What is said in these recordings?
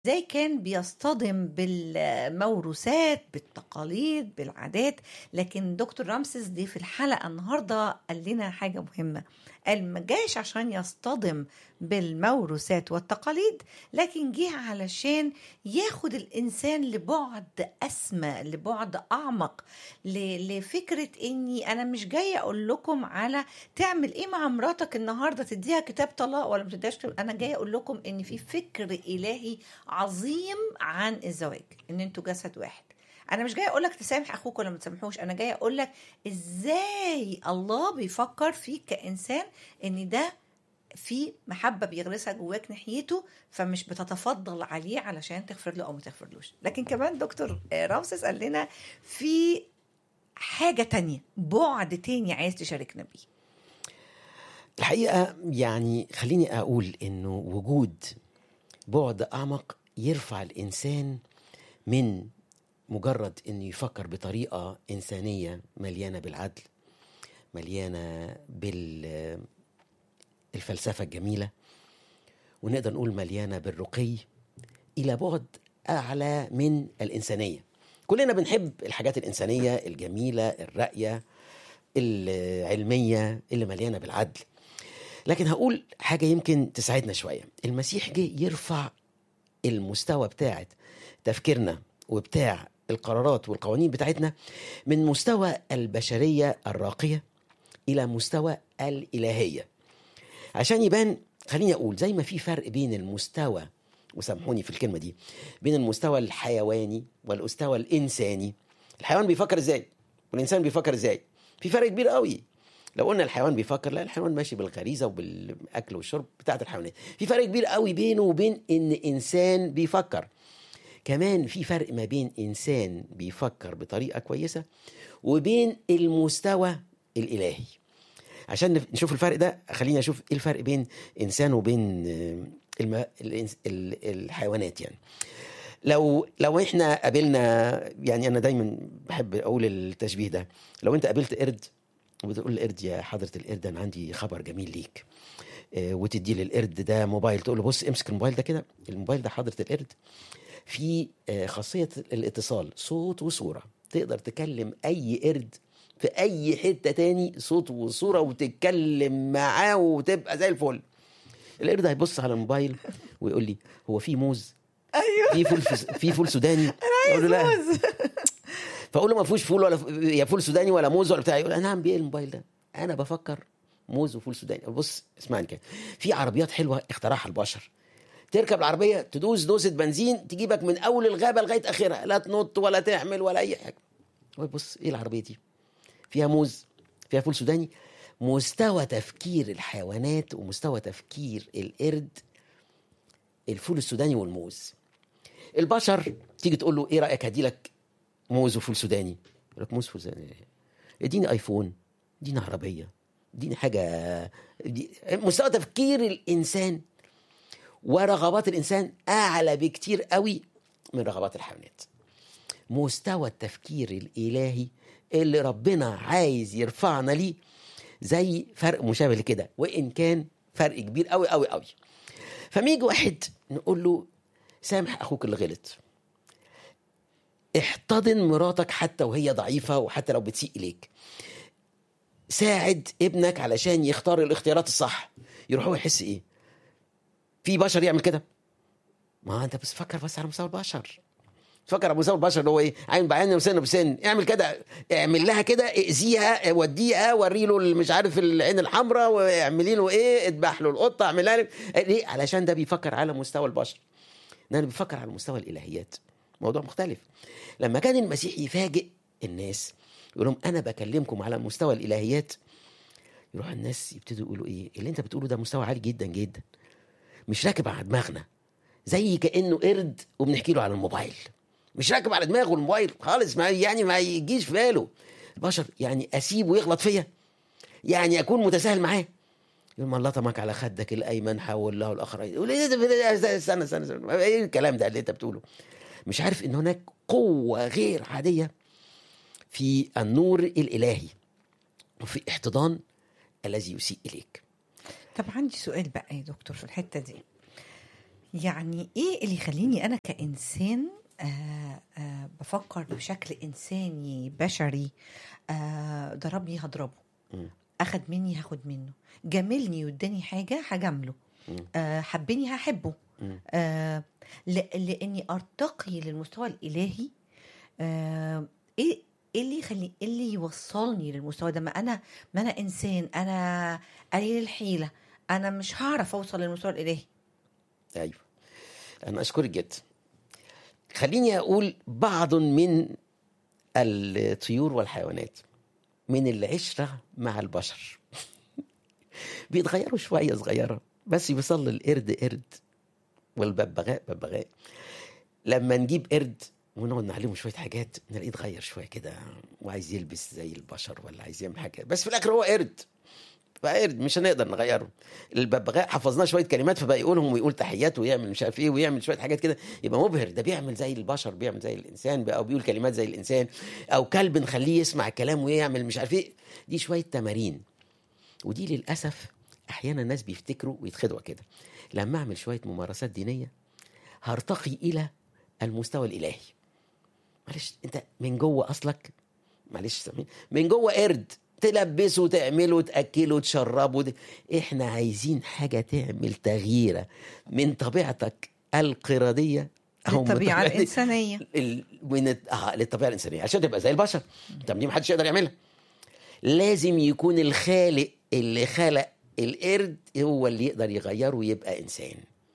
ازاي كان بيصطدم بالموروثات بالتقاليد بالعادات لكن دكتور رامسيس دي في الحلقه النهارده قال لنا حاجه مهمه قال ما جاش عشان يصطدم بالموروثات والتقاليد لكن جه علشان ياخد الانسان لبعد اسمى لبعد اعمق ل- لفكره اني انا مش جايه اقول لكم على تعمل ايه مع مراتك النهارده تديها كتاب طلاق ولا ما تديهاش كتاب- انا جايه اقول لكم ان في فكر الهي عظيم عن الزواج ان انتوا جسد واحد انا مش جايه اقول لك تسامح اخوك ولا ما تسامحوش انا جايه اقول لك ازاي الله بيفكر فيك كانسان ان ده في محبه بيغرسها جواك ناحيته فمش بتتفضل عليه علشان تغفر له او ما تغفرلوش لكن كمان دكتور آه، رامسيس قال لنا في حاجه تانية بعد تاني عايز تشاركنا بيه الحقيقة يعني خليني أقول إنه وجود بعد أعمق يرفع الإنسان من مجرد إنه يفكر بطريقة إنسانية مليانة بالعدل مليانة بالفلسفة الجميلة ونقدر نقول مليانة بالرقي إلى بعد أعلى من الإنسانية كلنا بنحب الحاجات الإنسانية الجميلة الراقية العلمية اللي مليانة بالعدل لكن هقول حاجة يمكن تساعدنا شوية المسيح جه يرفع المستوى بتاعت تفكيرنا وبتاع القرارات والقوانين بتاعتنا من مستوى البشرية الراقية إلى مستوى الإلهية عشان يبان خليني أقول زي ما في فرق بين المستوى وسامحوني في الكلمة دي بين المستوى الحيواني والمستوى الإنساني الحيوان بيفكر إزاي والإنسان بيفكر إزاي في فرق كبير قوي لو قلنا الحيوان بيفكر لا الحيوان ماشي بالغريزه وبالاكل والشرب بتاعت الحيوانات في فرق كبير قوي بينه وبين ان انسان بيفكر كمان في فرق ما بين انسان بيفكر بطريقه كويسه وبين المستوى الالهي عشان نف- نشوف الفرق ده خلينا اشوف ايه الفرق بين انسان وبين آه، الم... الإنس- ال- الحيوانات يعني لو لو احنا قابلنا يعني انا دايما بحب اقول التشبيه ده لو انت قابلت قرد وتقول للقرد يا حضره القرد انا عندي خبر جميل ليك آه، وتدي للقرد ده موبايل تقول له بص امسك الموبايل ده كده الموبايل ده حضره القرد في آه، خاصيه الاتصال صوت وصوره تقدر تكلم اي قرد في اي حته تاني صوت وصوره وتتكلم معاه وتبقى زي الفل القرد هيبص على الموبايل ويقول لي هو في موز ايوه في فول في فول سوداني اقول له لا فاقول له ما فيهوش فول ولا يا فول سوداني ولا موز ولا بتاع يقول انا هعمل بيه إيه الموبايل ده انا بفكر موز وفول سوداني بص اسمعني كده في عربيات حلوه اخترعها البشر تركب العربيه تدوس دوسه بنزين تجيبك من اول الغابه لغايه اخرها لا تنط ولا تعمل ولا اي حاجه هو بص ايه العربيه دي فيها موز فيها فول سوداني مستوى تفكير الحيوانات ومستوى تفكير القرد الفول السوداني والموز البشر تيجي تقول له ايه رايك هدي لك موز وفول سوداني يقول لك موز وفول سوداني اديني ايفون اديني عربيه اديني حاجه دي مستوى تفكير الانسان ورغبات الانسان اعلى بكتير قوي من رغبات الحيوانات مستوى التفكير الالهي اللي ربنا عايز يرفعنا ليه زي فرق مشابه لكده وان كان فرق كبير قوي قوي قوي فما يجي واحد نقول له سامح اخوك اللي غلط احتضن مراتك حتى وهي ضعيفة وحتى لو بتسيء إليك ساعد ابنك علشان يختار الاختيارات الصح يروح هو يحس ايه في بشر يعمل كده ما انت بس فكر بس على مستوى البشر فكر على مستوى البشر اللي هو ايه عين بعين وسن بسن اعمل كده اعمل لها كده اذيها وديها وري له مش عارف العين الحمراء واعملي له ايه اذبح له القطه اعملها له ليه علشان ده بيفكر على مستوى البشر ده بيفكر على مستوى الالهيات موضوع مختلف لما كان المسيح يفاجئ الناس يقول لهم انا بكلمكم على مستوى الالهيات يروح الناس يبتدوا يقولوا ايه اللي انت بتقوله ده مستوى عالي جدا جدا مش راكب على دماغنا زي كانه قرد وبنحكي له على الموبايل مش راكب على دماغه الموبايل خالص ما يعني ما يجيش في باله البشر يعني اسيبه يغلط فيا يعني اكون متساهل معاه يقول ما الله طمك على خدك الايمن حول له الاخر يقول ايه ده- ده- ده- استنى استنى استنى ايه الكلام ده اللي انت بتقوله مش عارف ان هناك قوه غير عاديه في النور الالهي وفي احتضان الذي يسيء اليك طب عندي سؤال بقى يا دكتور في الحته دي يعني ايه اللي يخليني انا كانسان آه آه بفكر بشكل انساني بشري آه ضربني هضربه مم. اخد مني هاخد منه جاملني واداني حاجه هجامله مم. آه حبني هحبه مم. آه ل- لاني ارتقي للمستوى الالهي آه ايه ايه اللي يخلي ايه اللي يوصلني للمستوى ده ما انا ما انا انسان انا قليل الحيله انا مش هعرف اوصل للمستوى الالهي ايوه انا اشكرك جدا خليني اقول بعض من الطيور والحيوانات من العشره مع البشر بيتغيروا شويه صغيره بس بيصل القرد قرد والببغاء ببغاء لما نجيب قرد ونقعد نعلمه شويه حاجات نلاقيه اتغير شويه كده وعايز يلبس زي البشر ولا عايز يعمل حاجه بس في الاخر هو قرد فقرد مش هنقدر نغيره الببغاء حفظناه شويه كلمات فبقى يقولهم ويقول تحيات ويعمل مش عارف ايه ويعمل شويه حاجات كده يبقى مبهر ده بيعمل زي البشر بيعمل زي الانسان بقى او بيقول كلمات زي الانسان او كلب نخليه يسمع الكلام ويعمل مش عارف ايه دي شويه تمارين ودي للاسف احيانا الناس بيفتكروا ويتخدعوا كده لما اعمل شويه ممارسات دينيه هرتقي الى المستوى الالهي معلش انت من جوه اصلك معلش سامحني من جوه قرد تلبسه تعمله تاكله تشربه د- احنا عايزين حاجه تعمل تغييره من طبيعتك القرديه من للطبيعه طبيعتك- الانسانيه ال- من الت- اه للطبيعه الانسانيه عشان تبقى زي البشر طب دي محدش يقدر يعملها لازم يكون الخالق اللي خلق القرد هو اللي يقدر يغيره ويبقى انسان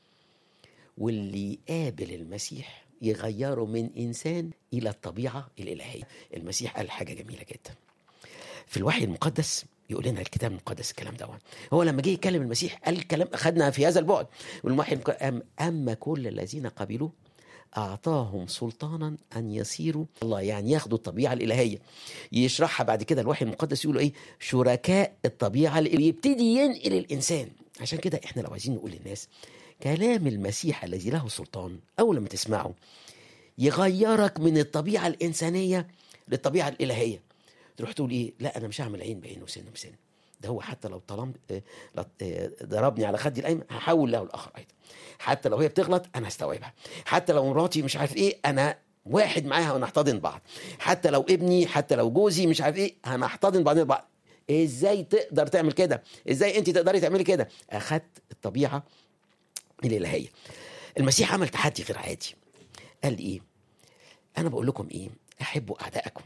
واللي يقابل المسيح يغيره من انسان الى الطبيعه الالهيه المسيح قال حاجه جميله جدا في الوحي المقدس يقول لنا الكتاب المقدس الكلام ده هو لما جه يكلم المسيح قال كلام اخذنا في هذا البعد والوحي المقدس أم اما كل الذين قبلوه أعطاهم سلطانا أن يصيروا الله يعني ياخدوا الطبيعة الإلهية يشرحها بعد كده الوحي المقدس يقولوا إيه شركاء الطبيعة الإلهية يبتدي ينقل الإنسان عشان كده إحنا لو عايزين نقول للناس كلام المسيح الذي له سلطان أول لما تسمعه يغيرك من الطبيعة الإنسانية للطبيعة الإلهية تروح تقول إيه لا أنا مش هعمل عين بعين وسن بسن ده هو حتى لو طلم آه، لو- آه، ضربني على خدي الايمن هحول له الاخر ايضا حتى لو هي بتغلط انا هستوعبها حتى لو مراتي مش عارف ايه انا واحد معاها ونحتضن بعض حتى لو ابني حتى لو جوزي مش عارف ايه هنحتضن بعضنا بعض ازاي تقدر تعمل كده ازاي انت تقدري تعملي كده اخدت الطبيعه الالهيه المسيح عمل تحدي غير عادي قال ايه انا بقول لكم ايه احبوا اعدائكم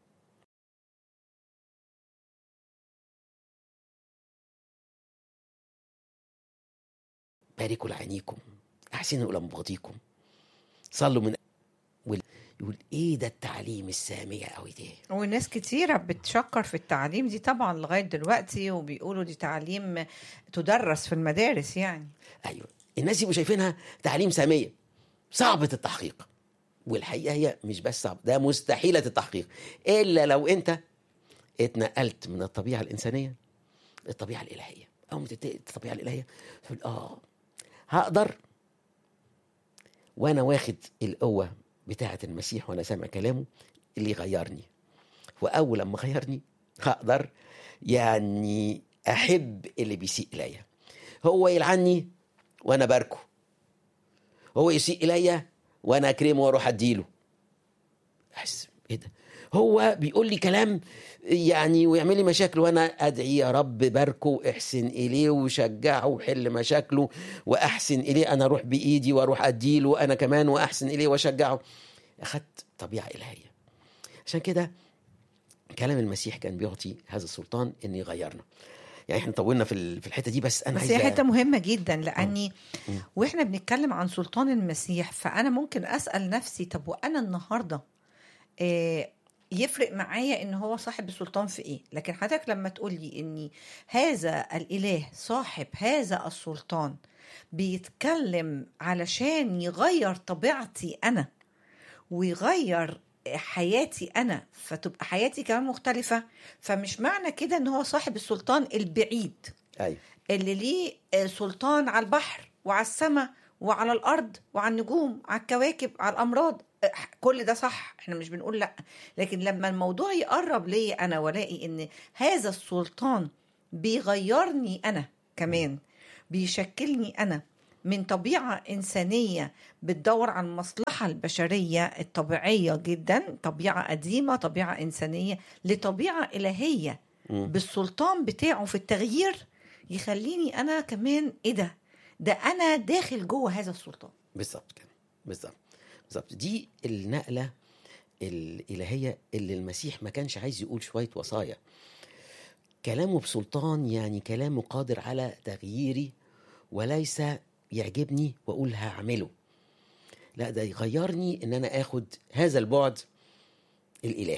باركوا لعينيكم احسنوا الى مبغضيكم صلوا من وال- يقول ايه ده التعليم الساميه قوي ده وناس كتيرة بتشكر في التعليم دي طبعا لغاية دلوقتي وبيقولوا دي تعليم تدرس في المدارس يعني ايوه الناس يبقوا شايفينها تعليم ساميه صعبه التحقيق والحقيقه هي مش بس صعب ده مستحيله التحقيق الا لو انت اتنقلت من الطبيعه الانسانيه للطبيعه الالهيه او من الت- الطبيعه الالهيه تقول اه هقدر وانا واخد القوه بتاعه المسيح وانا سامع كلامه اللي يغيرني واول لما غيرني هقدر يعني احب اللي بيسيء اليا هو يلعني وانا باركه هو يسيء اليا وانا اكرمه واروح اديله احس ايه ده هو بيقول لي كلام يعني ويعمل لي مشاكل وانا ادعي يا رب باركه واحسن اليه وشجعه وحل مشاكله واحسن اليه انا اروح بايدي واروح اديله انا كمان واحسن اليه واشجعه اخدت طبيعه الهيه عشان كده كلام المسيح كان بيعطي هذا السلطان ان يغيرنا يعني احنا طولنا في ال- في الحته دي بس انا بس هي عايز حته مهمه جدا لاني مم. واحنا بنتكلم عن سلطان المسيح فانا ممكن اسال نفسي طب وانا النهارده آه، يفرق معايا ان هو صاحب السلطان في ايه لكن حضرتك لما تقول لي ان هذا الاله صاحب هذا السلطان بيتكلم علشان يغير طبيعتي انا ويغير حياتي انا فتبقى حياتي كمان مختلفه فمش معنى كده ان هو صاحب السلطان البعيد ايوه اللي ليه آه، سلطان على البحر وعلى السماء وعلى الارض وعلى النجوم على الكواكب على الامراض آه، كل ده صح احنا مش بنقول لا لكن لما الموضوع يقرب ليا انا والاقي ان هذا السلطان بيغيرني انا كمان بيشكلني انا من طبيعة إنسانية بتدور على المصلحة البشرية الطبيعية جدا طبيعة قديمة طبيعة إنسانية لطبيعة إلهية مم. بالسلطان بتاعه في التغيير يخليني أنا كمان إيه ده ده أنا داخل جوه هذا السلطان بالظبط كده بالظبط بالظبط دي النقله الالهيه اللي المسيح ما كانش عايز يقول شويه وصايا كلامه بسلطان يعني كلامه قادر على تغييري وليس يعجبني واقول هعمله لا ده يغيرني ان انا اخد هذا البعد الالهي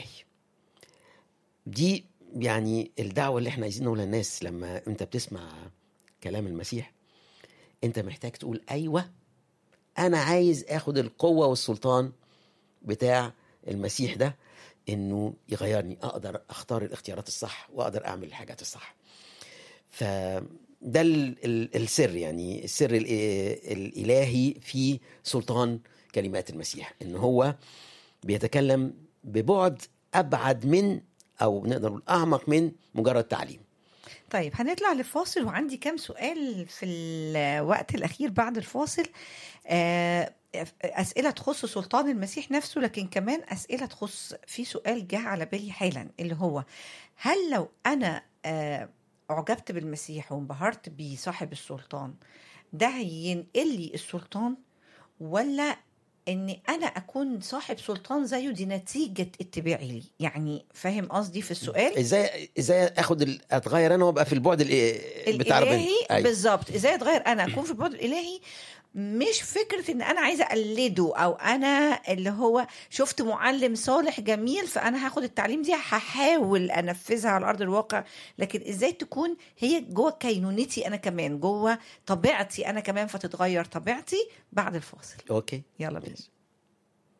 دي يعني الدعوه اللي احنا عايزين نقولها للناس لما انت بتسمع كلام المسيح انت محتاج تقول ايوه انا عايز اخد القوه والسلطان بتاع المسيح ده انه يغيرني اقدر اختار الاختيارات الصح واقدر اعمل الحاجات الصح فده ال- ال- السر يعني السر ال- الالهي في سلطان كلمات المسيح ان هو بيتكلم ببعد ابعد من او نقدر نقول اعمق من مجرد تعليم طيب هنطلع لفاصل وعندي كام سؤال في الوقت الأخير بعد الفاصل آه، أسئلة تخص سلطان المسيح نفسه لكن كمان أسئلة تخص في سؤال جه على بالي حالا اللي هو هل لو أنا آه، أعجبت بالمسيح وانبهرت بصاحب السلطان ده هينقل لي السلطان ولا ان انا اكون صاحب سلطان زيه دي نتيجه اتباعي لي يعني فاهم قصدي في السؤال ازاي ازاي اخد ال- اتغير انا وابقى في البعد ال- بتاع ربنا الالهي أيوة. بالظبط ازاي اتغير انا اكون في البعد الالهي مش فكره ان انا عايزه اقلده او انا اللي هو شفت معلم صالح جميل فانا هاخد التعليم دي هحاول انفذها على ارض الواقع لكن ازاي تكون هي جوه كينونتي انا كمان جوه طبيعتي انا كمان فتتغير طبيعتي بعد الفاصل اوكي يلا بينا ماشي